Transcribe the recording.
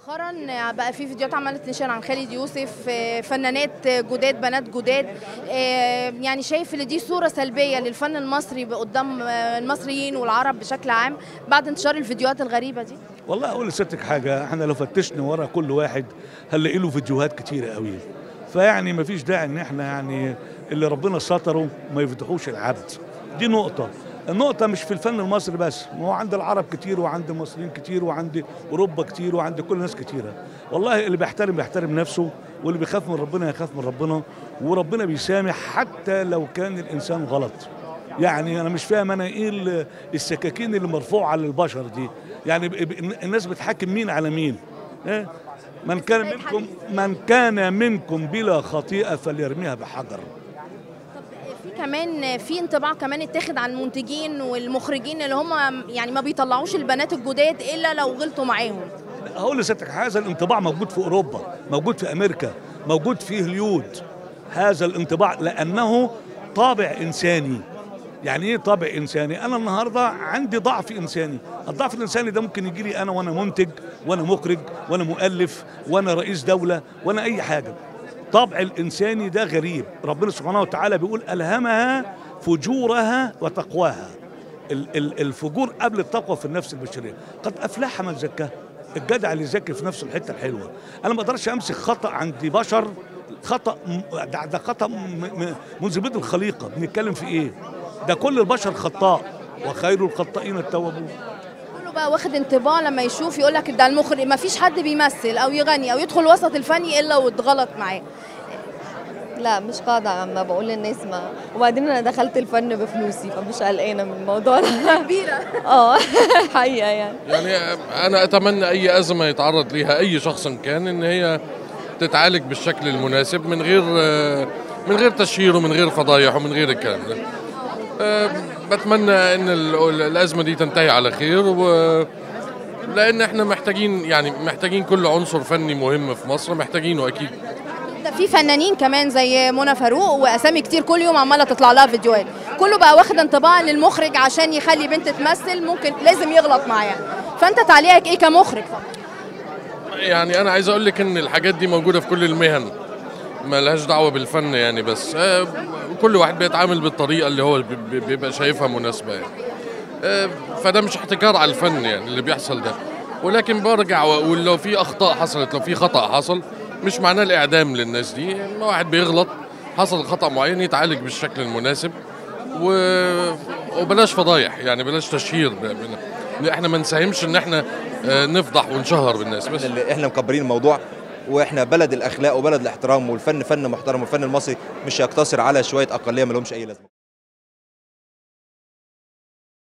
مؤخرا بقى في فيديوهات عماله تنشر عن خالد يوسف آه، فنانات جداد بنات جداد آه، يعني شايف ان دي صوره سلبيه للفن المصري قدام آه، المصريين والعرب بشكل عام بعد انتشار الفيديوهات الغريبه دي والله اقول لستك حاجه احنا لو فتشنا ورا كل واحد هنلاقي له فيديوهات كتيره قوي فيعني ما فيش داعي ان احنا يعني اللي ربنا ستره ما يفتحوش العبد دي نقطه النقطة مش في الفن المصري بس، ما هو عند العرب كتير وعند المصريين كتير وعند أوروبا كتير وعند كل الناس كتيرة. والله اللي بيحترم بيحترم نفسه واللي بيخاف من ربنا يخاف من ربنا وربنا بيسامح حتى لو كان الإنسان غلط. يعني انا مش فاهم انا ايه ال- السكاكين اللي مرفوعه على البشر دي يعني ب- ب- الناس بتحاكم مين على مين إيه؟ من كان منكم من كان منكم بلا خطيئه فليرميها بحجر في كمان في انطباع كمان اتاخد عن المنتجين والمخرجين اللي هم يعني ما بيطلعوش البنات الجداد الا لو غلطوا معاهم هقول لستك هذا الانطباع موجود في اوروبا موجود في امريكا موجود في هوليود هذا الانطباع لانه طابع انساني يعني ايه طابع انساني انا النهارده عندي ضعف انساني الضعف الانساني ده ممكن يجي لي انا وانا منتج وانا مخرج وانا مؤلف وانا رئيس دوله وانا اي حاجه طبع الانساني ده غريب ربنا سبحانه وتعالى بيقول الهمها فجورها وتقواها ال- ال- الفجور قبل التقوى في النفس البشريه قد افلح من زكاها الجدع اللي ذاكر في نفسه الحته الحلوه انا ما اقدرش امسك خطا عند بشر خطا م- ده, ده خطا م- م- منذ بدء الخليقه بنتكلم في ايه ده كل البشر خطاء وخير الخطائين التوابون كله بقى واخد انطباع لما يشوف يقول لك ده المخرج ما فيش حد بيمثل او يغني او يدخل وسط الفني الا واتغلط معاه لا مش قاعدة عم بقول للناس ما وبعدين انا دخلت الفن بفلوسي فمش قلقانة من الموضوع ده كبيره اه حقيقة يعني يعني انا اتمنى اي ازمه يتعرض ليها اي شخص كان ان هي تتعالج بالشكل المناسب من غير من غير تشهير ومن غير فضايح ومن غير الكلام ده أه، بتمنى ان ال- الازمه دي تنتهي على خير و لان احنا محتاجين يعني محتاجين كل عنصر فني مهم في مصر محتاجينه اكيد ده في فنانين كمان زي منى فاروق واسامي كتير كل يوم عماله تطلع لها فيديوهات كله بقى واخد انطباع للمخرج عشان يخلي بنت تمثل ممكن لازم يغلط معاها فانت تعليقك ايه كمخرج يعني انا عايز اقول لك ان الحاجات دي موجوده في كل المهن ما لهاش دعوه بالفن يعني بس آه، كل واحد بيتعامل بالطريقه اللي هو بي- بي- بيبقى شايفها مناسبه يعني آه، فده مش احتكار على الفن يعني اللي بيحصل ده ولكن برجع واقول لو في اخطاء حصلت لو في خطا حصل مش معناه الاعدام للناس دي لما واحد بيغلط حصل خطا معين يتعالج بالشكل المناسب و... وبلاش فضايح يعني بلاش تشهير ب- ب- احنا ما نساهمش ان احنا آه، نفضح ونشهر بالناس بس اللي احنا مكبرين الموضوع واحنا بلد الاخلاق وبلد الاحترام والفن فن محترم والفن المصري مش يقتصر على شويه اقليه ما لهمش اي لازمه